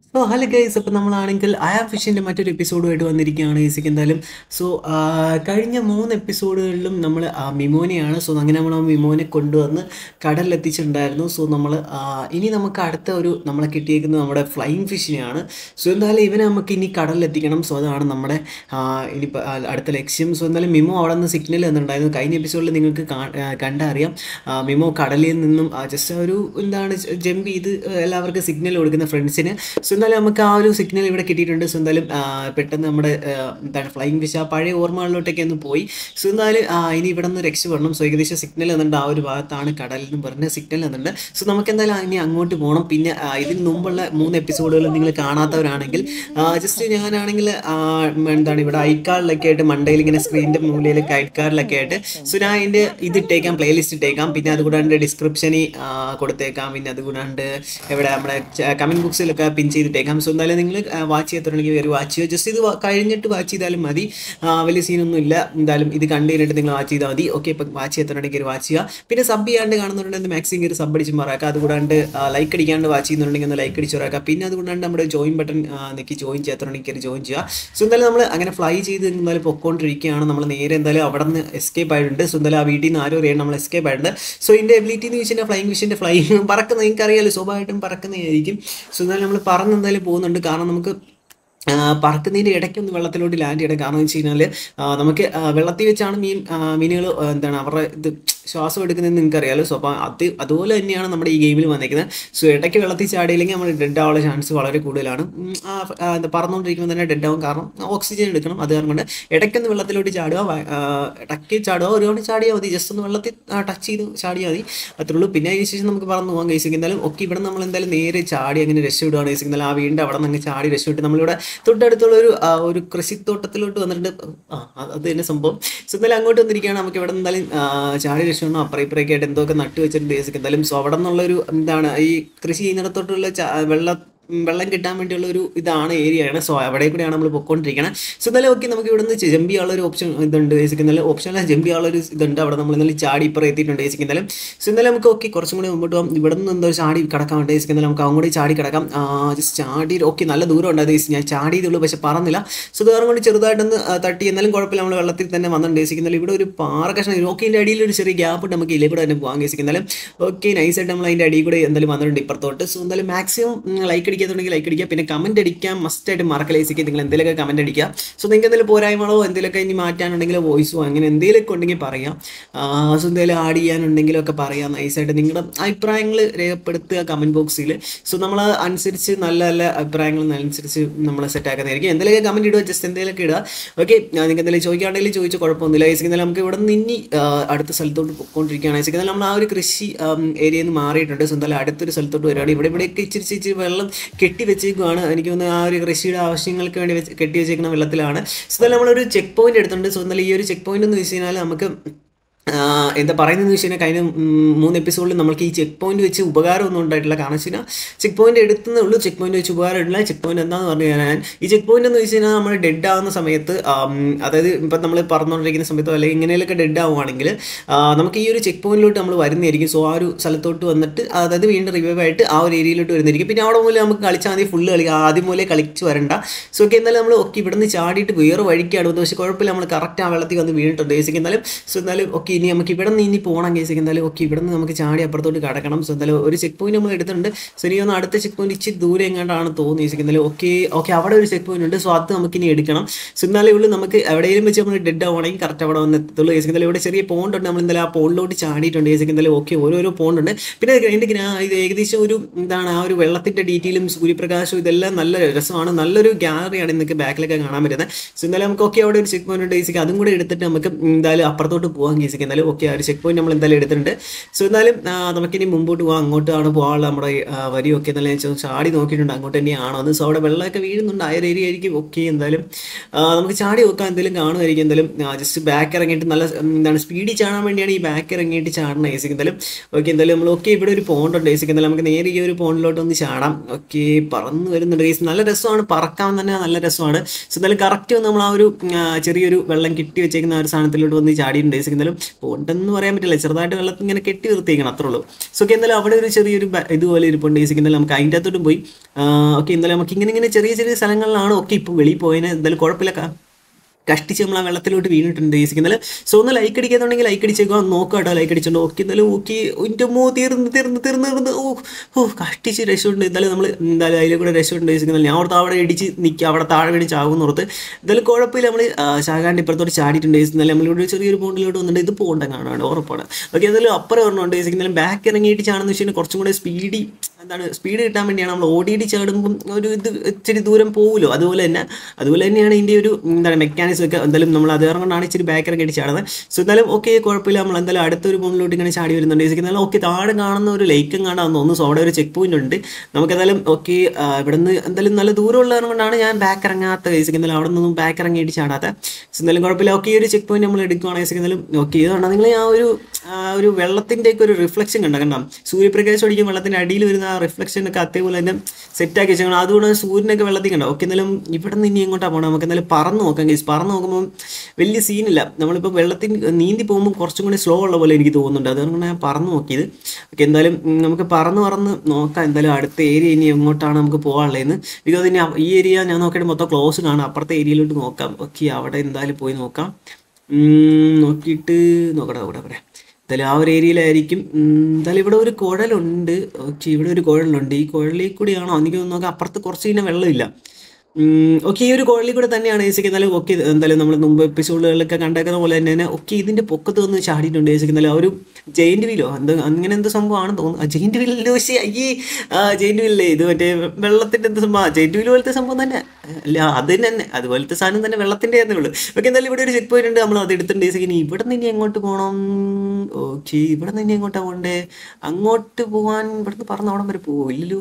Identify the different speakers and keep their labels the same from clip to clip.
Speaker 1: so hello guys അപ്പോൾ നമ്മളാണെങ്കിൽ I am ഫിഷിൻ്റെ മറ്റൊരു എപ്പിസോഡുമായിട്ട് വന്നിരിക്കുകയാണ് ഈസിക്ക് എന്തായാലും സോ കഴിഞ്ഞ മൂന്ന് എപ്പിസോഡുകളിലും നമ്മൾ മിമോനെയാണ് സോ അങ്ങനെ നമ്മൾ ആ മിമോനെ കൊണ്ടുവന്ന് കടലിലെത്തിച്ചിട്ടുണ്ടായിരുന്നു സോ നമ്മൾ ഇനി നമുക്ക് അടുത്ത ഒരു നമ്മളെ കിട്ടിയേക്കുന്നത് നമ്മുടെ ഫ്ലൈയിങ് ഫിഷിനെയാണ് സോ എന്തായാലും ഇവനെ നമുക്ക് ഇനി കടലിലെത്തിക്കണം സോ അതാണ് നമ്മുടെ ആ, ഇനിയിപ്പോൾ ആ, അടുത്ത ലക്ഷ്യം സോ എന്തായാലും മിമോ അവിടെ നിന്ന് സിഗ്നൽ തന്നിട്ടുണ്ടായിരുന്നു കഴിഞ്ഞ എപ്പിസോഡിൽ നിങ്ങൾക്ക് കാ- ആ, കണ്ടറിയാം ആ, മിമോ കടലിൽ നിന്നും ജസ്റ്റ് ഒരു എന്താണ് ജമ്പ് ചെയ്ത് എല്ലാവർക്കും സിഗ്നൽ കൊടുക്കുന്ന ഫ്രണ്ട്സിന് സോ എന്തായാലും നമുക്ക് ആ ഒരു സിഗ്നൽ ഇവിടെ കിട്ടിയിട്ടുണ്ട് സോ എന്തായാലും ആ, പെട്ടെന്ന് നമ്മുടെ ആ, എന്താണ് ഫ്ലൈയിങ് ഫിഷ് ആ പഴയ ഓർമ്മകളിലോട്ടൊക്കെ ഒന്ന് പോയി സോ എന്തായാലും ആ, ഇനി ഇവിടെ നിന്ന് രക്ഷപ്പെടണം സോ ഏകദേശം സിഗ്നൽ തന്നിട്ടുണ്ട് ആ ഒരു ഭാഗത്താണ് കടൽ എന്ന് പറഞ്ഞ സിഗ്നൽ തന്നിട്ടുണ്ട് സോ നമുക്ക് എന്തായാലും ഇനി അങ്ങോട്ട് പോകണം പിന്നെ ആ, ഇതിന് മുമ്പുള്ള മൂന്ന് എപ്പിസോഡുകൾ നിങ്ങൾ കാണാത്തവരാണെങ്കിൽ ജസ്റ്റ് ഞാനാണെങ്കിൽ ആ, എന്താണ് ഇവിടെ ഐക്കാർഡിലൊക്കെ ആയിട്ട് മണ്ടയിൽ ഇങ്ങനെ സ്ക്രീനിൻ്റെ മൂലയിലൊക്കെ ഐക്കാർഡിലൊക്കെ ആയിട്ട് സോ ഞാൻ അതിൻ്റെ ഇത് ഇട്ടേക്കാം പ്ലേലിസ്റ്റ് ഇട്ടേക്കാം പിന്നെ അതുകൂടാണ്ട് ഡിസ്ക്രിപ്ഷനിൽ കൊടുത്തേക്കാം പിന്നെ അതുകൂടാണ്ട് ഇവിടെ നമ്മുടെ കമൻറ്റ് ബുക്സിലൊക്കെ പിൻ ചെയ്തിട്ടേക്കാം സോ എന്തായാലും നിങ്ങൾ വാച്ച് ചെയ്തിട്ടുണ്ടെങ്കിൽ കയറി വാച്ച് ചെയ്യുക ജസ്റ്റ് ഇത് വ- കഴിഞ്ഞിട്ട് വാച്ച് ചെയ്താലും മതി ആ, വലിയ സീനൊന്നും ഇല്ല എന്തായാലും ഇത് കണ്ടു കഴിഞ്ഞിട്ട് നിങ്ങൾ വാച്ച് ചെയ്താൽ മതി ഓക്കെ ഇപ്പം വാച്ച് ചെയ്തിട്ടുണ്ടെങ്കിൽ കയറി വാച്ച് ചെയ്യുക പിന്നെ സബ് ചെയ്യാണ്ട് കാണുന്നുണ്ടെങ്കിൽ മാക്സിമം കയറി സബ് അടിച്ച് മറാക്കുക അതുകൂടാണ്ട് ലൈക്ക് അടിക്കാണ്ട് വാച്ച് ചെയ്യുന്നുണ്ടെങ്കിൽ ഒന്ന് ലൈക്ക് അടിച്ച് മറാക്കുക പിന്നെ അതുകൊണ്ടാണ്ട് നമ്മുടെ ജോയിൻ ബട്ടൺ നെക്കി ജോയിൻ ചെയ്തിട്ടുണ്ടെങ്കിൽ കയറി ജോയിൻ ചെയ്യുക സോ എന്തായാലും നമ്മൾ അങ്ങനെ ഫ്ലൈ ചെയ്ത് എന്തായാലും പൊക്കോണ്ടിരിക്കുകയാണ് നമ്മൾ നേരെ എന്തായാലും അവിടെ നിന്ന് എസ്കേപ്പ് ആയിട്ടുണ്ട് സോ എന്തായാലും ആ വീട്ടിൽ നിന്ന് ആരും അറിയാൻ നമ്മൾ എസ്കേപ്പ് ആയിട്ടുണ്ട് സോ ഇതിൻ്റെ എബിലിറ്റി എന്ന് വെച്ചാൽ ഫ്ലൈങ് ഫിഷിൻ്റെ ഫ്ലൈ പറക്കുന്ന നിങ്ങൾക്ക് അറിയാലോ സ്വാഭാവികമായിട്ടും പറക്കുന്നതായിരിക്കും സോ എന്തായാലും നമ്മൾ പറന്ന് എന്തായാലും പോകുന്നുണ്ട് കാരണം നമുക്ക് ആ, പറക്കുന്നതിൻ്റെ ഇടയ്ക്കൊന്ന് വെള്ളത്തിലോട്ട് ലാൻഡ് ചെയ്യണം കാരണം എന്ന് വെച്ച് കഴിഞ്ഞാൽ നമുക്ക് ആ, വെള്ളത്തിൽ വെച്ചാണ് മീൻ മീനുകൾ എന്താണ് അവരുടെ ഇത് ശ്വാസം എടുക്കുന്നതെന്ന് നിങ്ങൾക്ക് അറിയാലോ സോ അപ്പോൾ അത് അതുപോലെ തന്നെയാണ് നമ്മുടെ ഈ ഗെയിമിൽ വന്നിരിക്കുന്നത് സോ ഇടയ്ക്ക് വെള്ളത്തിൽ ചാടിയില്ലെങ്കിൽ നമ്മൾ ഡെഡ് ആവാനുള്ള ചാൻസ് വളരെ കൂടുതലാണ് ഉം, ആ, ആ, എന്താ പറന്നുകൊണ്ടിരിക്കുമ്പോൾ തന്നെ ഡെഡ് ആവും കാരണം ഓക്സിജൻ എടുക്കണം അത് കാരണം കൊണ്ട് ഇടയ്ക്കൊന്ന് വെള്ളത്തിലോട്ട് ചാടുക വ- ആ, ഇടയ്ക്ക് ചാടുക ഒരുപാട് ചാടിയാൽ മതി ജസ്റ്റ് ഒന്ന് വെള്ളത്തിൽ ടച്ച് ചെയ്ത് ചാടിയാൽ മതി അത്രേ ഉള്ളൂ പിന്നെ അതിന് ശേഷം നമുക്ക് പറന്ന് പോകാൻ കഴിച്ചു എന്തായാലും ഒക്കെ ഇവിടെ നമ്മൾ എന്തായാലും നേരെ ചാടി അങ്ങനെ രക്ഷപ്പെടുകയാണ് കഴിച്ചു എന്നാലും ആ വീടിൻ്റെ അവിടെ നിന്ന് അങ്ങ് ചാടി രക്ഷപ്പെട്ട് നമ്മളിവിടെ തൊട്ടടുത്തുള്ള ഒരു ആ, ഒരു കൃഷിത്തോട്ടത്തിലോട്ട് വന്നിട്ടുണ്ട് ആ അത് അത് തന്നെ സംഭവം സോ എന്തായാലും അങ്ങോട്ട് വന്നിരിക്കുകയാണ് നമുക്ക് ഇവിടെ എന്തായാലും ആ, ചാടി രക്ഷപ്പെടണം അപ്പുറം ഇപ്പുറയൊക്കെ ആയിട്ട് എന്തൊക്കെ നട്ട് വെച്ചിട്ടുണ്ട് ബേസിക് എന്തായാലും സോ അവിടെ നിന്നുള്ളൊരു എന്താണ് ഈ കൃഷി ചെയ്യുന്നിടത്തോട്ടുള്ള ചാ- വെള്ള ഉം, വെള്ളം കിട്ടാൻ വേണ്ടിയുള്ള ഒരു ഇതാണ് ഏരിയയാണ് സോ അവിടെ കൂടെയാണ് നമ്മൾ പൊയ്ക്കൊണ്ടിരിക്കുന്നത് സോ എന്നാലും ഓക്കെ നമുക്ക് ഇവിടെ നിന്ന് ജമ്പ് ചെയ്യാനുള്ള ഒരു ഓപ്ഷൻ ഇതുണ്ട് ബേസിക് എന്നാലും ഓപ്ഷനല്ല ജമ്പ് ചെയ്യാനുള്ള ഒരു ഇതുണ്ട് അവിടെ നമ്മൾ ഇന്നലെ ചാടി ഇപ്പുറം എത്തിയിട്ടുണ്ട് ബേസിക് എന്നാലും സോ എന്നാലും നമുക്ക് ഓക്കെ കുറച്ചും കൂടി മുമ്പോട്ട് പോകാം ഇവിടെ നിന്ന് എന്തോ ചാടി കിടക്കാൻ വേണ്ടി ബേസിക് എന്നാലും നമുക്ക് അങ്ങോട്ട് ചാടി കിടക്കാം ജസ്റ്റ് ചാടി ഓക്കെ നല്ല ദൂരം ഉണ്ട് അത് ഞാൻ ചാടിയതുള്ളൂ പക്ഷെ പറന്നില്ല സോ ഇത് കാരണം കൊണ്ട് ചെറുതായിട്ടൊന്ന് ആ, തട്ടി എന്നാലും കുഴപ്പമില്ല നമ്മൾ വെള്ളത്തിൽ തന്നെ വന്നിട്ടുണ്ട് ബേസിക് എന്നാലും ഇവിടെ ഒരു പാറ കഷ്ണം ഓക്കെ ഇതിൻ്റെ അടിയിൽ ഒരു ചെറിയ ഗ്യാപ്പ് ഉണ്ട് നമുക്ക് ഇതിലെ കൂടെ തന്നെ പോകാൻ ബേസിക് എന്നാലും ഓക്കെ നൈസായിട്ട് നമ്മൾ അതിൻ്റെ അടിയിൽ കൂടെ എന്തായാലും വന്നിട്ടുണ്ട് ഇപ്പുറത്തോട്ട് സോ എന്തായാലും മാക്സിമം ലൈക്ക് അടിക്കാത്തുണ്ടെങ്കിൽ ലൈക്ക് അടിക്കുക പിന്നെ കമൻറ്റ് അടിക്കാൻ മസ്റ്റ് ആയിട്ട് മറക്കലേസിക്ക് നിങ്ങൾ എന്തെങ്കിലുമൊക്കെ കമൻറ്റ് അടിക്കുക സോ നിങ്ങൾക്ക് എന്തെങ്കിലും പോരായ്മകളോ എന്തെങ്കിലുമൊക്കെ ഇനി മാറ്റാനുണ്ടെങ്കിലോ വോയിസോ അങ്ങനെ എന്തെങ്കിലുമൊക്കെ ഉണ്ടെങ്കിൽ പറയാം സോ എന്തെങ്കിലും ആഡ് ചെയ്യാനുണ്ടെങ്കിലോ ഒക്കെ പറയാം നൈസായിട്ട് നിങ്ങളുടെ അഭിപ്രായങ്ങൾ രേഖപ്പെടുത്തുക കമൻറ്റ് ബോക്സിൽ സോ നമ്മൾ അനുസരിച്ച് നല്ല നല്ല അഭിപ്രായങ്ങൾ അനുസരിച്ച് നമ്മൾ സെറ്റ് ആക്കുന്നതായിരിക്കും എന്തെങ്കിലുമൊക്കെ കമൻറ്റ് ഇടുക ജസ്റ്റ് എന്തെങ്കിലുമൊക്കെ ഇടുക ഓക്കെ നിങ്ങൾക്ക് എന്തെങ്കിലും ചോദിക്കുകയാണെങ്കിൽ ചോദിച്ചു കുഴപ്പമൊന്നുമില്ല ഐസിക്ക് നമുക്ക് ഇവിടെ നിന്ന് ഇനി ആ, അടുത്ത സ്ഥലത്തോട്ട് പോയിക്കൊണ്ടിരിക്കുകയാണ് ഐസിക്ക് നമ്മൾ ആ ഒരു കൃഷി ഏരിയയിൽ നിന്ന് മാറിയിട്ടുണ്ട് സോ എന്തായാലും അടുത്തൊരു സ്ഥലത്തോട്ട് വരികയാണ് ഇവിടെ ഇവിടെയൊക്കെ ഇച്ചിരി ഇച്ചിരി വെള്ളം കെട്ടി വെച്ചേക്കുവാണ് എനിക്ക് തോന്നുന്നു ആ ഒരു കൃഷിയുടെ ആവശ്യങ്ങൾക്ക് വേണ്ടി വെച്ച് കെട്ടി വെച്ചേക്കുന്ന വെള്ളത്തിലാണ് സോ എന്തായാലും നമ്മളൊരു ചെക്ക് പോയിന്റ് എടുത്തിട്ടുണ്ട് സോ എന്തായാലും ഈ ഒരു ചെക്ക് പോയിന്റ് എന്ന് വെച്ച് കഴിഞ്ഞാൽ നമുക്ക് ആ, എന്താ പറയുന്നതെന്ന് വെച്ച് കഴിഞ്ഞാൽ കഴിഞ്ഞ ഉം, മൂന്ന് എപ്പിസോഡിൽ നമുക്ക് ഈ ചെക്ക് പോയിന്റ് വെച്ച് ഉപകാരമൊന്നും ഉണ്ടായിട്ടില്ല കാരണം വെച്ച് കഴിഞ്ഞാൽ ചെക്ക് പോയിന്റ് എടുത്തതേ ഉള്ളൂ ചെക്ക് പോയിന്റ് വെച്ച് ഉപകാരം ഇല്ല ചെക്ക് പോയിന്റ് എന്താണെന്ന് പറഞ്ഞു കഴിഞ്ഞാൽ ഈ ചെക്ക് പോയിന്റ് എന്ന് വെച്ച് കഴിഞ്ഞാൽ നമ്മൾ ഡെഡ് ആവുന്ന സമയത്ത് ആം, അതായത് ഇപ്പം നമ്മൾ പറഞ്ഞുകൊണ്ടിരിക്കുന്ന സമയത്തോ അല്ലെങ്കിൽ ഇങ്ങനെയൊക്കെ ഡെഡ് ആവുകയാണെങ്കിൽ ആ, നമുക്ക് ഈ ഒരു ചെക്ക് പോയിന്റിലോട്ട് നമ്മൾ വരുന്നതായിരിക്കും സോ ആ ഒരു സ്ഥലത്തോട്ട് വന്നിട്ട് അതായത് വീണ്ടും റിവൈവ് ആയിട്ട് ആ ഒരു ഏരിയയിലോട്ട് വരുന്നതായിരിക്കും പിന്നെ അവിടെ മൂലം നമുക്ക് കളിച്ചാൽ മതി ഫുള്ള് കളി ആദ്യം മൂലം കളിച്ച് വരണ്ട സോ ഒക്കെ എന്നാലും നമ്മൾ ഒക്കെ ഇവിടുന്ന് ചാടിയിട്ട് വേറെ വഴിക്കാണ് വന്നത് പക്ഷേ കുഴപ്പമില്ല നമ്മൾ കറക്റ്റ് ആ വെള്ളത്തിൽ വന്ന് വീണിട്ടുണ്ട് ബേസിക് എന്നാലും സോ എന്നാലും ഓക്കെ ഇനി നമുക്ക് ഇവിടെ നിന്ന് ഇനി പോകണം കേസിക്ക് എന്തായാലും ഓക്കെ ഇവിടെ നിന്ന് നമുക്ക് ചാടി അപ്പുറത്തോട്ട് കടക്കണം സോ എന്തായാലും ഒരു ചെക്ക് പോയിന്റ് നമ്മൾ എടുത്തിട്ടുണ്ട് സോ ഇനി ഒന്ന് അടുത്ത ചെക്ക് പോയിന്റ് ഇച്ചിരി ദൂരെ എങ്ങാണ്ടാണ് തോന്നി ബേസിക് എന്തായാലും ഓക്കെ ഓക്കെ അവിടെ ഒരു ചെക്ക് പോയിന്റ് ഉണ്ട് സോ അത് നമുക്ക് ഇനി എടുക്കണം സോ എന്നാലേ ഉള്ളൂ നമുക്ക് എവിടെയെങ്കിലും വെച്ച് നമ്മൾ ഡെഡ് ആവുകയാണെങ്കിൽ കറക്റ്റ് അവിടെ വന്ന് എത്തുള്ളൂ ബേസിക് എന്തായാലും ഇവിടെ ചെറിയ പോണ്ട് ഉണ്ട് നമ്മൾ എന്തായാലും ആ പോണ്ടിലോട്ട് ചാടിയിട്ടുണ്ട് ബേസിക് എന്തായാലും ഓക്കെ ഓരോരോ പോണ്ട് ഉണ്ട് പിന്നെ അതിൻ്റെ ഗ്രാ ഇത് ഏകദേശം ഒരു എന്താണ് ആ ഒരു വെള്ളത്തിൻ്റെ ഡീറ്റെയിലും സൂര്യപ്രകാശവും ഇതെല്ലാം നല്ല രസമാണ് നല്ലൊരു ഗാലറിയാണ് നിങ്ങൾക്ക് ബാക്കിലൊക്കെ കാണാൻ പറ്റുന്നത് സോ എന്തായാലും നമുക്ക് ഓക്കെ അവിടെ ഒരു ചെക്ക് പോയിന്റ് ഉണ്ട് ബേസിക് അതും കൂടെ എടുത്തിട്ട് നമുക്ക് എന്തായാലും അപ്പുറത്തോട്ട് പോകാൻ കേസിക്ക് എന്തായാലും ഓക്കെ ആ ഒരു ചെക്ക് പോയിന്റ് നമ്മൾ എന്തായാലും എടുത്തിട്ടുണ്ട് സോ എന്നാലും ആ, നമുക്കിനി മുമ്പോട്ട് പോകാം അങ്ങോട്ടാണ് പോകാനുള്ള നമ്മുടെ ആ, വരിയൊക്കെ എന്നാലും ഞാൻ ചോ- ചാടി നോക്കിയിട്ടുണ്ട് അങ്ങോട്ട് തന്നെയാണോ എന്ന് സോ അവിടെ വെള്ളമൊക്കെ വീഴുന്നുണ്ട് ആ ഒരു ഏരിയ ആയിരിക്കും ഓക്കെ എന്തായാലും ആ, നമുക്ക് ചാടി നോക്കാം എന്തെങ്കിലും കാണുമായിരിക്കും എന്തായാലും ജസ്റ്റ് ബാക്ക് ഇറങ്ങിയിട്ട് നല്ല ഉം, എന്താണ് സ്പീഡിൽ ചാടാൻ വേണ്ടിയാണ് ഈ ബാക്ക് ഇറങ്ങിയിട്ട് ചാടണം ഏസിക്ക് എന്തായാലും ഓക്കെ എന്തായാലും നമ്മൾ ഓക്കെ ഇവിടെ ഒരു പോണ്ട് ഉണ്ട് ഏസിക്ക് എന്തായാലും നമുക്ക് നേരെ ഈ ഒരു പോണ്ടിലോട്ട് ഒന്ന് ചാടാം ഓക്കെ പറന്ന് വരുന്നുണ്ട് ഏസ് നല്ല രസമാണ് പറക്കാൻ തന്നെ നല്ല രസമാണ് സോ എന്തായാലും കറക്റ്റ് നമ്മൾ ആ ഒരു ഉം, ആ, ചെറിയൊരു വെള്ളം കിട്ടി വെച്ചേക്കുന്ന ആ ഒരു സാധനത്തിലോട്ട് വന്ന് ചാടിയിട്ടുണ്ട് ഏസിക്ക് എന്തായാലും പോണ്ടെന്ന് പറയാൻ പറ്റില്ല ചെറുതായിട്ട് വെള്ളത്തിൽ ഇങ്ങനെ കെട്ടി നിർത്തിയേക്കണം അത്രേ ഉള്ളൂ സോ ഓക്കെ എന്തായാലും അവിടെ ഒരു ചെറിയൊരു ബ- ഇതുപോലെ ഇരിപ്പുണ്ട് ഈസിക്ക് എന്തായാലും നമുക്ക് അതിൻ്റെ അകത്തോട്ടും പോയി ഓക്കെ എന്തായാലും നമുക്ക് ഇങ്ങനെ ഇങ്ങനെ ചെറിയ ചെറിയ സ്ഥലങ്ങളിലാണ് ഒക്കെ ഇപ്പോൾ വെളിയിൽ പോയതിന് എന്തായാലും കുഴപ്പമില്ല ക- കഷ്ടിച്ച് നമ്മൾ ആ വെള്ളത്തിലോട്ട് വീണിട്ടുണ്ട് ഈസിക്കുന്നത് സോ ഒന്ന് ലൈക്ക് അടിക്കാന്നുണ്ടെങ്കിൽ ലൈക്ക് അടിച്ചേക്കോ നോക്കാം കേട്ടോ ലൈക്ക് അടിച്ചോണ്ട് ഓക്കെ എന്തായാലും ഓക്കെ എൻ്റെ മോ തീർന്ന് തീർന്ന് തീർന്ന് തീർന്ന് ഓ ഓ കഷ്ടിച്ച് രക്ഷമുണ്ട് എന്തായാലും നമ്മൾ എന്തായാലും അതിലെ കൂടെ രക്ഷമുണ്ട് ഈസിക്കുന്നത് ഞാൻ ഓർത്ത് അവിടെ ഇടിച്ച് നിൽക്കുക അവിടെ താഴെ വീണ് ചാകുന്ന ഓർത്ത് എന്തായാലും കുഴപ്പമില്ല നമ്മൾ ചാകാണ്ട് ഇപ്പുറത്തോട്ട് ചാടിയിട്ടുണ്ട് ഈസിന്നാലും നമ്മളിവിടെ ചെറിയൊരു പോണ്ടിലോട്ട് വന്നിട്ട് ഇത് പോകണ്ട കാണാണ് ഉറപ്പാണ് ഓക്കെ എന്തായാലും അപ്പുറം ഒരെണ്ണമുണ്ട് ഈസിക്കുന്നാലും ബാക്ക് ഇറങ്ങിയിട്ട് ചാടുന്ന വെച്ചാൽ കുറച്ചും കൂടെ സ്പീഡി എന്താണ് സ്പീഡ് കിട്ടാൻ വേണ്ടിയാണ് നമ്മൾ ഓടിയിട്ട് ചാടുമ്പം ഒരു ഇത് ഇച്ചിരി ദൂരം പോകുമല്ലോ അതുപോലെ തന്നെ അതുപോലെ തന്നെയാണ് ഇതിൻ്റെ ഒരു എന്താണ് മെക്കാനിസം ഒക്കെ എന്തായാലും നമ്മൾ അത് കൊണ്ടാണ് ഇച്ചിരി ബാക്ക് ഇറങ്ങിയിട്ട് ചാടുന്നത് സോ എന്തായാലും ഓക്കെ കുഴപ്പമില്ല നമ്മൾ എന്തായാലും അടുത്തൊരു മുന്നിലോട്ട് ഇങ്ങനെ ചാടി വരുന്നുണ്ട് ഈസിക്കുന്നാലും ഓക്കെ താഴെ കാണുന്ന ഒരു ലേക്കും കാണാൻ തോന്നുന്നു സോ അവിടെ ഒരു ചെക്ക് പോയിന്റ് ഉണ്ട് നമുക്ക് എന്തായാലും ഓക്കെ ഇവിടെ നിന്ന് എന്തായാലും നല്ല ദൂരമുള്ളത് കൊണ്ടാണ് ഞാൻ ബാക്ക് ഇറങ്ങാത്ത ഈസിക്കുന്നാലും അവിടെ നിന്നും ബാക്ക് ഇറങ്ങിയിട്ട് ചാടാത്ത സോ എന്തായാലും കുഴപ്പമില്ല ഓക്കെ ഈ ഒരു ചെക്ക് പോയിന്റ് നമ്മൾ എടുക്കുകയാണെങ്കിൽ ഈസിക്കുന്നാലും ഓക്കെ ഇതാണ് നിങ്ങൾ ആ ഒരു ആ ഒരു വെള്ളത്തിൻ്റെ ഒക്കെ ഒരു റിഫ്ലക്ഷൻ കണ്ട കണ്ടാം സൂര്യപ്രകാശം അടിക്കും വെള്ളത്തിൻ്റെ അടിയിൽ വരുന്ന ആ റിഫ്ലക്ഷൻ ഒക്കെ അതേപോലെ തന്നെ സെറ്റാക്കി വെച്ചാൽ അതുകൊണ്ട് സൂര്യനൊക്കെ വെള്ളത്തിൽ കണ്ടോ ഓക്കെ എന്നാലും ഇവിടെ നിന്ന് ഇനി എങ്ങോട്ടാണ് പോകണം നമുക്ക് എന്തായാലും പറന്ന് നോക്കാം കേസ് പറന്ന് നോക്കുമ്പോൾ വലിയ സീനില്ല നമ്മളിപ്പോൾ വെള്ളത്തിൽ നീന്തി പോകുമ്പോൾ കുറച്ചും കൂടി സ്ലോ ഉള്ള പോലെ എനിക്ക് തോന്നുന്നുണ്ട് അതുകൊണ്ടാണ് ഞാൻ പറന്ന് നോക്കിയത് ഓക്കെ എന്തായാലും ഉം, നമുക്ക് പറന്ന് പറന്ന് നോക്കാം എന്തായാലും അടുത്ത ഏരിയ ഇനി എങ്ങോട്ടാണ് നമുക്ക് പോകാനുള്ളതെന്ന് ബിക്കോസ് ഇനി അ- ഈ ഏരിയ ഞാൻ നോക്കിയിട്ട് മൊത്തം ക്ലോസ് കാണാം അപ്പുറത്തെ ഏരിയയിലോട്ട് നോക്കാം ഓക്കെ അവിടെ എന്തായാലും പോയി നോക്കാം ഉം, നോക്കിയിട്ട് നോക്കട്ടെ നോക്കട്ടെ അവിടെ എന്തായാലും ആ ഒരു ഏരിയയിലായിരിക്കും ഉം, എന്തായാലും ഇവിടെ ഒരു കുഴലുണ്ട് ഓക്കെ ഇവിടെ ഒരു കുഴലുണ്ട് ഈ കുഴലിൽ കൂടിയാണോ എനിക്ക് തോന്നുന്നു നോക്കാം അപ്പുറത്ത് കുറച്ച് കഴിഞ്ഞാൽ വെള്ളമില്ല ഓക്കെ ഈ ഒരു കുഴലിൽ കൂടെ തന്നെയാണ് ഏസിക്ക് എന്നാലും ഓക്കെ എന്തായാലും നമ്മൾ മുമ്പ് എപ്പിസോഡുകളിലൊക്കെ കണ്ടേക്കുന്ന പോലെ തന്നെ ഓക്കെ ഇതിൻ്റെ പൊക്കത്ത് വന്ന് ചാടിയിട്ടുണ്ട് ഏസിക്ക് എന്നാലും ആ ഒരു ജയിൻറ്റ് വീലോ എന്ത് അങ്ങനെ എന്ത് സംഭവമാണെന്ന് തോന്നുന്നു ജയിൻറ്റ് വീലിൻ്റെ പക്ഷേ അയ്യേ ആ ജയിൻറ്റ് വീലല്ലേ ഇത് മറ്റേ വെള്ളത്തിൻ്റെ എന്ത് സംഭവം ജയിൻറ്റ് വീൽ പോലത്തെ സംഭവം തന്നെ അല്ല അത് തന്നെ അതുപോലത്തെ സാധനം തന്നെ വെള്ളത്തിൻ്റെ തന്നെ ഉള്ളൂ ഓക്കെ എന്തായാലും ഇവിടെ ഒരു ചെക്ക് പോയിന്റ് ഉണ്ട് നമ്മൾ അത് എടുത്തിട്ടുണ്ട് ഏസിക്ക് ഇനി ഇവിടെ നിന്ന് ഇനി എങ്ങോട്ട് പോകണം ഓക്കെ ഇവിടെ നിന്ന് ഇനി എങ്ങോട്ടാണ് പോകണ്ടേ അങ്ങോട്ട് പോകാൻ ഇവിടുന്ന് പറഞ്ഞ അവിടം വരെ പോകുമോ ഇല്ലല്ലോ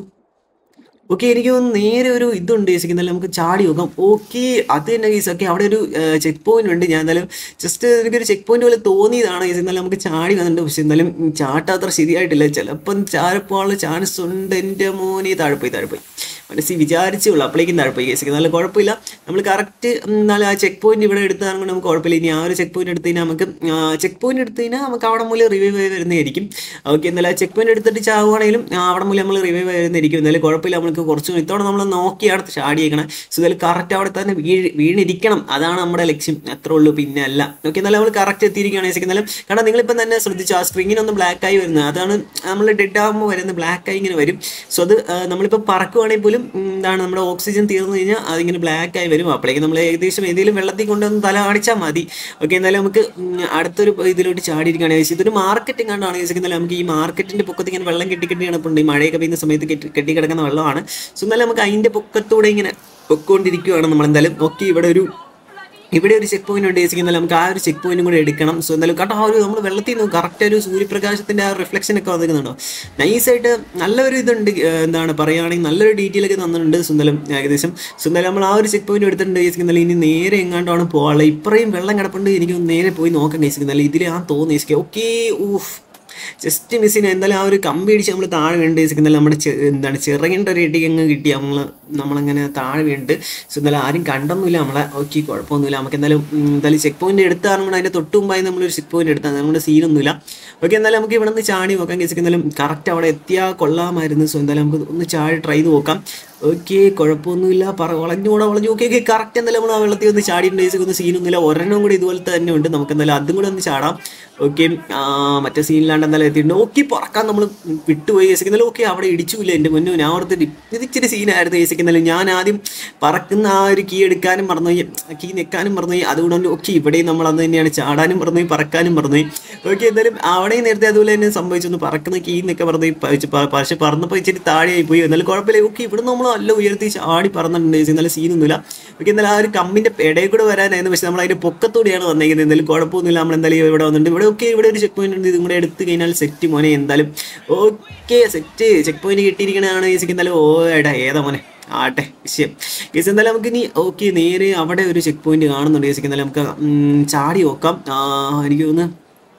Speaker 1: ഓക്കെ എനിക്ക് തോന്നുന്നു നേരെ ഒരു ഇതുണ്ട് ചേച്ചിക്കുന്നല്ല നമുക്ക് ചാടി നോക്കാം ഓക്കെ അത് തന്നെ കേസ് ഓക്കെ അവിടെ ഒരു ചെക്ക് പോയിന്റ് ഉണ്ട് ഞാൻ എന്തായാലും ജസ്റ്റ് എനിക്കൊരു ചെക്ക് പോയിന്റ് പോലെ തോന്നിയതാണ് കേസ് എന്നാലും നമുക്ക് ചാടി വന്നിട്ടുണ്ട് പക്ഷെ എന്നാലും ചാട്ടം അത്ര ശരിയായിട്ടില്ല ചിലപ്പം ചാരപ്പോകാനുള്ള ചാൻസ് ഉണ്ട് എൻ്റെ മോനെ താഴെ പോയി താഴെ പോയി മനസ്സിൽ വിചാരിച്ചുള്ളൂ അപ്പോഴേക്കും താഴെ പോയി കേസ് നല്ല കുഴപ്പമില്ല നമ്മൾ കറക്റ്റ് എന്നാലും ആ ചെക്ക് പോയിന്റ് ഇവിടെ എടുത്താണെങ്കിൽ നമുക്ക് കുഴപ്പമില്ല ഇനി ആ ഒരു ചെക്ക് പോയിന്റ് എടുത്ത് കഴിഞ്ഞാൽ നമുക്ക് ചെക്ക് പോയിന്റ് എടുത്ത് കഴിഞ്ഞാൽ നമുക്ക് അവിടെ മൂലം റിവൈവ് ആയി വരുന്നതായിരിക്കും ഓക്കെ എന്നാലും ആ ചെക്ക് പോയിന്റ് എടുത്തിട്ട് ചാവുകയാണെങ്കിലും ആ, അവിടെ മൂലം നമ്മൾ റിവൈവ് ആയി വരുന്നതായിരിക്കും എന്നാലും കുഴപ്പമില്ല നമുക്ക് കുറച്ച് ഇത്തവണ നമ്മൾ നോക്കിയാണ് ചാടിയേക്കണം സോ ഇതിൽ കറക്റ്റ് അവിടെ തന്നെ വീഴ് വീണിരിക്കണം അതാണ് നമ്മുടെ ലക്ഷ്യം അത്രേ ഉള്ളൂ പിന്നെ അല്ല ഓക്കെ എന്നാലും നമ്മൾ കറക്റ്റ് എത്തിയിരിക്കുകയാണ് എന്നാലും കാരണം നിങ്ങളിപ്പം തന്നെ ശ്രദ്ധിച്ചു ആ സ്ക്രീനിനൊന്ന് ബ്ലാക്ക് ആയി വരുന്നത് അതാണ് നമ്മൾ ഡെഡ് ആകുമ്പോൾ വരുന്ന ബ്ലാക്ക് ആയി ഇങ്ങനെ വരും സോ അത് ആ, നമ്മളിപ്പോൾ പറക്കുവാണെങ്കിൽ പോലും ഉം, എന്താണ് നമ്മുടെ ഓക്സിജൻ തീർന്നു കഴിഞ്ഞാൽ അതിങ്ങനെ ബ്ലാക്ക് ആയി വരും അപ്പോഴേക്കും നമ്മൾ ഏകദേശം ഏതെങ്കിലും വെള്ളത്തിൽ കൊണ്ടുവന്ന് തല കാണിച്ചാൽ മതി ഓക്കെ എന്നാലും നമുക്ക് ഉം, അടുത്തൊരു ഇതിലോട്ട് ചാടിയിരിക്കുകയാണ് ചോദിച്ചത് ഇതൊരു മാർക്കറ്റിംഗ് കണ്ടാണ് ചോദിക്കുന്നത് നമുക്ക് ഈ മാർക്കറ്റിന്റെ പൊക്കത്ത് ഇങ്ങനെ വെള്ളം കെട്ടി കെട്ടി കിടപ്പുണ്ട് ഈ മഴയൊക്കെ പെയ്യുന്ന സമയത്ത് കെട്ടി കെട്ടി കിടക്കുന്ന വെള്ളമാണ് സോ എന്നാലും നമുക്ക് അതിന്റെ പൊക്കത്തൂടെ ഇങ്ങനെ പൊക്കോണ്ടിരിക്കുകയാണ് നമ്മൾ എന്തായാലും ഓക്കെ ഇവിടെ ഒരു ഇവിടെ ഒരു ചെക്ക് പോയിന്റ് ഉണ്ട് ചേച്ചിക്കുന്നാലും നമുക്ക് ആ ഒരു ചെക്ക് പോയിന്റും കൂടെ എടുക്കണം സോ എന്തായാലും കേട്ടോ ആ ഒരു നമ്മൾ വെള്ളത്തിൽ നിന്ന് കറക്റ്റ് ഒരു സൂര്യപ്രകാശത്തിന്റെ ആ റിഫ്ലക്ഷൻ ഒക്കെ വന്നിരിക്കുന്നുണ്ടോ നൈസായിട്ട് നല്ലൊരു ഇതുണ്ട് ഏഹ് എന്താണ് പറയുകയാണെങ്കിൽ നല്ലൊരു ഡീറ്റെയിൽ ഒക്കെ തന്നിട്ടുണ്ട് സുന്ദരം ഏകദേശം സുന്ദരം നമ്മൾ ആ ഒരു ചെക്ക് പോയിന്റ് എടുത്തിട്ടുണ്ട് ചേച്ചിക്കുന്നാലും ഇനി നേരെ എങ്ങാണ്ടാണ് പോകാനുള്ളത് ഇപ്പറയും വെള്ളം കിടപ്പുണ്ട് എനിക്ക് ഒന്ന് നേരെ പോയി നോക്കാൻ ചേച്ചിക്കുന്നാലും ഇതിൽ ആ തോന്നി ചേച്ചിക്ക് ഓക്കെ ഊഫ് ജസ്റ്റ് മിസ്സിന് എന്തായാലും ആ ഒരു കമ്പി അടിച്ച് നമ്മൾ താഴെ വീണ്ട് വെച്ചിട്ടുണ്ടെങ്കിൽ നമ്മുടെ ചെ- എന്താണ് ചിറകിൻ്റെ ഒരു ഇടി അങ്ങ് കിട്ടി നമ്മൾ നമ്മളങ്ങനെ താഴെ വീണിട്ട് സോ എന്തായാലും ആരും കണ്ടൊന്നുമില്ല നമ്മളെ ഓക്കെ കുഴപ്പമൊന്നുമില്ല നമുക്ക് എന്തായാലും ഉം, എന്തായാലും ചെക്ക് പോയിന്റ് എടുത്താണ് നമ്മൾ അതിൻ്റെ തൊട്ട് മുമ്പായി നമ്മളൊരു ചെക്ക് പോയിന്റ് എടുത്താണ് നമ്മുടെ സീനൊന്നുമില്ല ഓക്കെ എന്തായാലും നമുക്ക് ഇവിടെ നിന്ന് ചാടി നോക്കാം വെച്ചിട്ടുണ്ടെങ്കിലും കറക്റ്റ് അവിടെ എത്തിയാൽ കൊള്ളാമായിരുന്നു സോ എന്തായാലും നമുക്ക് ഒന്ന് ചാടി ട്രൈ ചെയ്ത് നോക്കാം ഓക്കെ കുഴപ്പമൊന്നുമില്ല പറ വളഞ്ഞുകൂടെ വളഞ്ഞു ഓക്കെ ഓക്കെ കറക്റ്റ് എന്തായാലും നമ്മൾ ആ വെള്ളത്തിൽ ഒന്ന് ചാടിയിട്ട് ഒന്ന് സീനൊന്നുമില്ല ഒരെണ്ണം കൂടി ഇതുപോലത്തെ തന്നെ ഉണ്ട് നമുക്ക് എന്തായാലും അതും കൂടെ ഒന്ന് ചാടാം ഓക്കെ മറ്റേ സീനിലാണ്ട് എന്തായാലും എത്തിയിട്ടുണ്ട് ഓക്കെ പറക്കാൻ നമ്മൾ വിട്ടുപോയി ഏസിക്കുന്നാലും ഓക്കെ അവിടെ ഇടിച്ചില്ല എൻ്റെ മുന്നേ ഞാൻ ഓർത്തിട്ട് ഇത് ഇച്ചിരി സീനായിരുന്നു ഏസിക്കുന്നാലും ഞാൻ ആദ്യം പറക്കുന്ന ആ ഒരു കീ എടുക്കാനും മറന്നുപോയി കീ നിൽക്കാനും മറന്നുപോയി അതുകൊണ്ട് ഓക്കെ ഇവിടെയും നമ്മൾ അന്ന് തന്നെയാണ് ചാടാനും മറന്നുപോയി പറക്കാനും മറന്നുപോയി ഓക്കെ എന്തായാലും അവിടെയും നേരത്തെ അതുപോലെ തന്നെ സംഭവിച്ചൊന്ന് പറക്കുന്ന കീ നിൽക്കാൻ മറന്നുപോയി പ- പ- പക്ഷെ പറന്നപ്പോൾ ഇച്ചിരി താഴെയായി പോയി എന്നാലും കുഴപ്പമില്ല ഓക്കെ ഇവിടെ നമ്മൾ നല്ല ഉയർത്തി ചാടി പറന്നിട്ടുണ്ട് ചേച്ചി നല്ല സീനൊന്നുമില്ല ഓക്കെ എന്നാലും ആ ഒരു കമ്പിൻ്റെ ഇടയിൽ കൂടെ വരാനായിരുന്നു പക്ഷെ നമ്മൾ അതിൻ്റെ പൊക്കത്തൂടെയാണ് വന്നേക്കുന്നത് എന്തായാലും കുഴപ്പമൊന്നുമില്ല നമ്മൾ എന്തായാലും ഇവിടെ വന്നിട്ടുണ്ട് ഇവിടെ ഓക്കെ ഇവിടെ ഒരു ചെക്ക് പോയിന്റ് ഉണ്ട് ഇതും കൂടെ എടുത്തു കഴിഞ്ഞാൽ സെറ്റ് മോനെ എന്തായാലും ഓക്കെ സെറ്റ് ചെക്ക് പോയിന്റ് കിട്ടിയിരിക്കണതാണ് ചേച്ചിക്ക് എന്തായാലും ഓ എടാ ഏതാ മോനെ ആട്ടെ വിഷയം കേസ് എന്തായാലും നമുക്ക് ഇനി ഓക്കെ നേരെ അവിടെ ഒരു ചെക്ക് പോയിന്റ് കാണുന്നുണ്ട് ചേച്ചിക്ക് എന്തായാലും നമുക്ക് ഉം, ചാടി നോക്കാം ആ, എനിക്ക് തോന്നുന്നു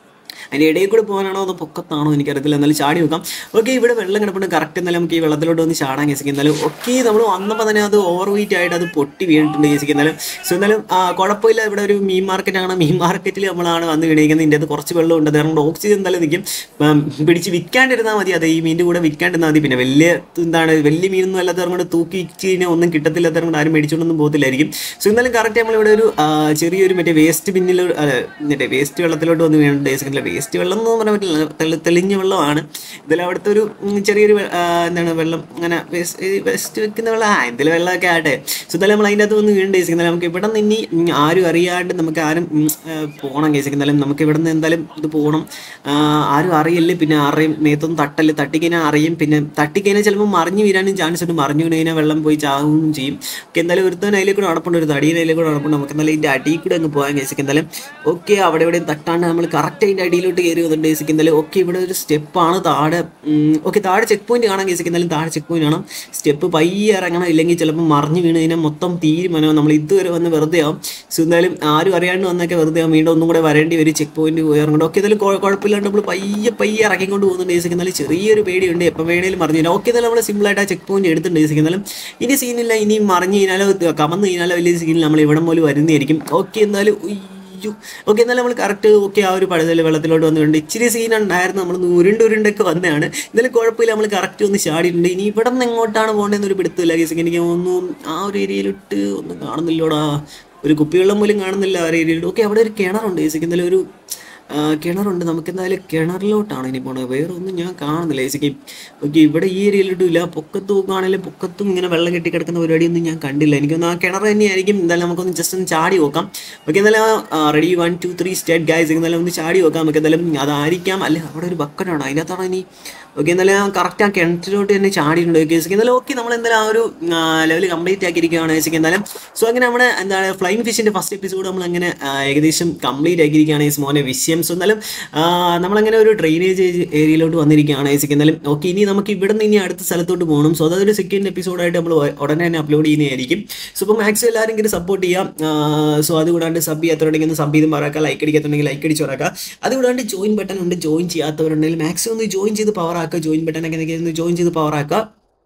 Speaker 1: അതിൻ്റെ ഇടയിൽ കൂടെ പോകാനാണോ അതോ പൊക്കത്താണോ എനിക്കറിയത്തില്ല എന്നാലും ചാടി നോക്കാം ഓക്കെ ഇവിടെ വെള്ളം കിടപ്പുണ്ട് കറക്റ്റ് എന്നാലും നമുക്ക് ഈ വെള്ളത്തിലോട്ട് വന്ന് ചാടാൻ കേസിക്കും എന്നാലും ഓക്കെ നമ്മൾ വന്നപ്പോൾ തന്നെ അത് ഓവർ വെയിറ്റ് ആയിട്ട് അത് പൊട്ടി വീണിട്ടുണ്ട് കേസിക്കും എന്നാലും സോ എന്നാലും ആ, കുഴപ്പമില്ല ഇവിടെ ഒരു മീൻ മാർക്കറ്റാണ് മീൻ മാർക്കറ്റിൽ നമ്മളാണ് വന്ന് വീണിരിക്കുന്നത് ഇതിൻ്റെ അത് കുറച്ച് വെള്ളം ഉണ്ട് അതുകൊണ്ട് ഓക്സിജൻ എന്തായാലും നിൽക്കും ഉം, പിടിച്ച് വിൽക്കാണ്ടിരുന്നാൽ മതി അത് ഈ മീനിൻ്റെ കൂടെ വിൽക്കാണ്ടിരുന്നാൽ മതി പിന്നെ വലിയ എന്താണ് വലിയ മീനൊന്നും അല്ലാത്തവരും കൊണ്ട് തൂക്കി വെച്ച് കഴിഞ്ഞാൽ ഒന്നും കിട്ടത്തില്ലാത്തവരും കൊണ്ട് ആരും മേടിച്ചുകൊണ്ടൊന്നും പോകത്തില്ലായിരിക്കും സോ എന്നാലും കറക്റ്റ് നമ്മളിവിടെ ഒരു ആ, ചെറിയൊരു മറ്റേ വേസ്റ്റ് പിന്നിൽ മറ്റേ വേസ്റ്റ് വെള്ളത്തിലോട്ട് വന്ന് വീണിട്ടുണ്ട് സെക്കൻഡിൽ വേസ്റ്റ് വെള്ളം എന്ന് പറയാൻ പറ്റില്ല തെളി- തെളിഞ്ഞ വെള്ളമാണ് ഇതിൽ അവിടുത്തെ ഒരു ഉം, ചെറിയൊരു വെ- ആ, എന്താണ് വെള്ളം അങ്ങനെ വേസ്റ്റ് വെക്കുന്ന വെള്ളം ആ എന്തെങ്കിലും വെള്ളമൊക്കെ ആട്ടെ സോ എന്തായാലും നമ്മൾ അതിൻ്റെ അകത്ത് വന്ന് വീണ്ടും കേസിക്കുന്നാലും നമുക്ക് ഇവിടെ നിന്ന് ഇനി ഉം, ആരും അറിയാണ്ട് നമുക്ക് ആരും ഉം, ആ, പോകണം കേസിക്കുന്നാലും നമുക്ക് ഇവിടെ നിന്ന് എന്തായാലും ഇത് പോകണം ആ, ആരും അറിയില്ല പിന്നെ അറിയും മേത്തൊന്നും തട്ടല് തട്ടിക്കഴിഞ്ഞാൽ അറിയും പിന്നെ തട്ടിക്കഴിഞ്ഞാൽ ചിലപ്പോൾ മറിഞ്ഞു വീഴാനും ചാൻസ് ഉണ്ട് മറിഞ്ഞു വീണ് കഴിഞ്ഞാൽ വെള്ളം പോയി ചാവുകയും ചെയ്യും ഓക്കെ എന്തായാലും ഒരുത്തവൻ അതിലേക്ക് കൂടെ നടപ്പുണ്ട് ഒരു തടിയുടെ അതിലേക്ക് കൂടെ നടപ്പുണ്ട് നമുക്ക് എന്തായാലും ഇതിൻ്റെ അടിയിൽ കൂടെ അങ്ങ് പോകാൻ കേസിക്കും എന്തായാലും ഓക്കെ അവിടെ ഇവിടെയും തട്ടാണ്ട് നമ്മൾ കറക്റ്റ് അതിൻ്റെ അടിയിലോട്ട് കയറി വന്നിട്ട് കേസിക്കും എന്തായാലും ഓക്കെ ഇവിടെ ഒരു സ്റ്റെപ്പാണ് താഴെ ഓക്കെ താഴെ ചെക്ക് പോയിന്റ് കാണാൻ കേസിക്കും എന്തായാലും താഴെ ചെക്ക് പോയിന്റ് കാണാം സ്റ്റെപ്പ് പയ്യെ ഇറങ്ങണം ഇല്ലെങ്കിൽ ചിലപ്പോൾ മറിഞ്ഞു വീണ് കഴിഞ്ഞാൽ മൊത്തം തീരുമാനം നമ്മൾ ഇതുവരെ വന്ന് വെറുതെ ആവും സോ എന്തായാലും ആരും അറിയാണ്ട് വന്നൊക്കെ വെറുതെ ആവും വീണ്ടും ഒന്നും കൂടെ വരേണ്ടി വരും ചെക്ക് പോയിന്റ് പോയി ഇറങ്ങണം ഓക്കെ എന്തായാലും കുഴ- കുഴപ്പമില്ലാണ്ട് നമ്മൾ പയ്യെ പയ്യെ ഇറക്കിക്കൊണ്ട് പോകുന്നുണ്ട് കേസിക്കും എന്നാലും ചെറിയൊരു പേടിയുണ്ട് എപ്പോൾ വേണേലും മറിഞ്ഞു കഴിഞ്ഞാൽ ഓക്കെ എന്തായാലും നമ്മൾ സിമ്പിളായിട്ട് ആ ചെക്ക് പോയിന്റ് എടുത്തിട്ടുണ്ട് കേസിക്കും എന്നാലും ഇനി സീനില്ല ഇനി മറിഞ്ഞു കഴിഞ്ഞാലോ കമന്ന് കഴിഞ്ഞാലോ വലിയ സീനിൽ നമ്മൾ ഇവിടം പോലും വരുന്നതായിരിക്കും ഓക്കെ എന്തായാലും ഉയ്യോ ഓക്കെ എന്നാലും നമ്മൾ കറക്റ്റ് ഓക്കെ ആ ഒരു പഴുതൽ വെള്ളത്തിലോട്ട് വന്നിട്ടുണ്ട് ഇച്ചിരി സീൻ ഉണ്ടായിരുന്നു നമ്മൾ ഉരുണ്ട് ഉരുണ്ടൊക്കെ വന്നതാണ് എന്നാലും കുഴപ്പമില്ല നമ്മൾ കറക്റ്റ് ഒന്ന് ചാടിയിട്ടുണ്ട് ഇനി ഇവിടെ നിന്ന് എങ്ങോട്ടാണ് പോകേണ്ടതെന്ന് ഒരു പിടുത്തമില്ല കേസ് എനിക്ക് ഒന്നും ആ ഒരു ഏരിയയിലിട്ട് ഒന്നും കാണുന്നില്ലോടാ ഒരു കുപ്പിവെള്ളം പോലും കാണുന്നില്ല ആ ഒരു ഏരിയയിലോട്ട് ഓക്കെ അവിടെ ഒരു കിണറുണ്ട് കേസ് എന്തായാലും ഒരു ആ, കിണറുണ്ട് നമുക്ക് എന്തായാലും കിണറിലോട്ടാണ് ഇനി പോണത് വേറെ ഒന്നും ഞാൻ കാണുന്നില്ല ഏസിക്ക് ഓക്കെ ഇവിടെ ഈ ഏരിയയിലോട്ടും ഇല്ല പൊക്കത്ത് നോക്കുകയാണെങ്കിലും പൊക്കത്തും ഇങ്ങനെ വെള്ളം കെട്ടി കിടക്കുന്ന പരിപാടിയൊന്നും ഞാൻ കണ്ടില്ല എനിക്കൊന്ന് ആ കിണർ തന്നെയായിരിക്കും എന്തായാലും നമുക്കൊന്ന് ജസ്റ്റ് ഒന്ന് ചാടി നോക്കാം ഓക്കെ എന്തായാലും ready one two three state guys എന്തായാലും ഒന്ന് ചാടി നോക്കാം നമുക്ക് എന്തായാലും അതായിരിക്കാം അല്ലെ അവിടെ ഒരു ബക്കറ്റാണ് അതിനകത്താണ് ഇനി ഓക്കെ എന്തായാലും കറക്റ്റ് ആ കിണറ്റിലോട്ട് തന്നെ ചാടിയിട്ടുണ്ട് ഓക്കെ ഏസിക്ക് എന്തായാലും ഓക്കെ നമ്മൾ എന്തായാലും ആ ഒരു ലെവൽ കംപ്ലീറ്റ് ആക്കിയിരിക്കുകയാണ് ഏസിക്ക് എന്തായാലും സോ അങ്ങനെ നമ്മുടെ എന്താണ് ഫ്ലൈങ് ഫിഷിൻ്റെ ഫസ്റ്റ് എപ്പിസോഡ് നമ്മൾ അങ്ങനെ ആ, ഏകദേശം കംപ്ലീറ്റ് ആക്കിയിരിക്കുകയാണ് ഈ മോനെ വിഷയം സോ എന്നാലും ആ, നമ്മളങ്ങനെ ഒരു ഡ്രെയിനേജ് ഏരിയയിലോട്ട് വന്നിരിക്കുകയാണ് ഏസിക്ക് എന്തായാലും ഓക്കെ ഇനി നമുക്ക് ഇവിടെ നിന്ന് ഇനി അടുത്ത സ്ഥലത്തോട്ട് പോകണം സോ അതൊരു സെക്കൻഡ് എപ്പിസോഡായിട്ട് നമ്മൾ ഉടനെ തന്നെ അപ്ലോഡ് ചെയ്യുന്നതായിരിക്കും സോ ഇപ്പോൾ മാക്സിമം എല്ലാവരും ഇങ്ങനെ സപ്പോർട്ട് ചെയ്യാം സോ അതുകൂടാണ്ട് സബ് ചെയ്യാത്തവരുണ്ടെങ്കിൽ ഒന്ന് സബ് ചെയ്ത് മറക്കുക ലൈക്ക് അടിക്കാത്തുണ്ടെങ്കിൽ ലൈക്ക് അടിച്ച് മറക്കുക അതുകൂടാണ്ട് ജോയിൻ ബട്ടൺ ഉണ്ട് ജോയിൻ ചെയ്യാത്തവരുണ്ടെങ്കിൽ മാക്സിമം ഒന്ന് ജോയിൻ ചെയ്ത് പവർ ആക്കുക ജോയിൻ ബട്ടൺ ഒക്കെ ഒന്ന് ജോയിൻ ചെയ്ത് പവർ ആക്കുക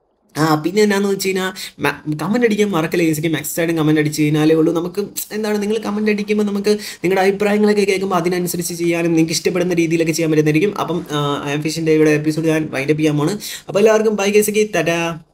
Speaker 1: ആ പിന്നെ എന്നാന്ന് വെച്ച് കഴിഞ്ഞാൽ കമൻ്റ് അടിക്കാൻ മറക്കല്ലേ ചേച്ചിക്ക് മാക്സ് സൈഡും കമൻ്റ് അടിച്ച് കഴിഞ്ഞാലേ ഉള്ളൂ നമുക്ക് എന്താണ് നിങ്ങൾ കമൻ്റ് അടിക്കുമ്പോൾ നമുക്ക് നിങ്ങളുടെ അഭിപ്രായങ്ങളൊക്കെ കേൾക്കുമ്പോൾ അതിനനുസരിച്ച് ചെയ്യാനും നിങ്ങൾക്ക് ഇഷ്ടപ്പെടുന്ന രീതിയിലൊക്കെ ചെയ്യാൻ പറ്റുന്നതായിരിക്കും അപ്പം ഐ എം ഫിഷിൻ്റെ ഇവിടെ എപ്പിസോഡ് ഞാൻ വൈൻഡപ്പ് ചെയ്യാൻ പോണ് അപ്പോൾ എല്ലാവർക്കും ബൈ കേസിക്ക് തരാ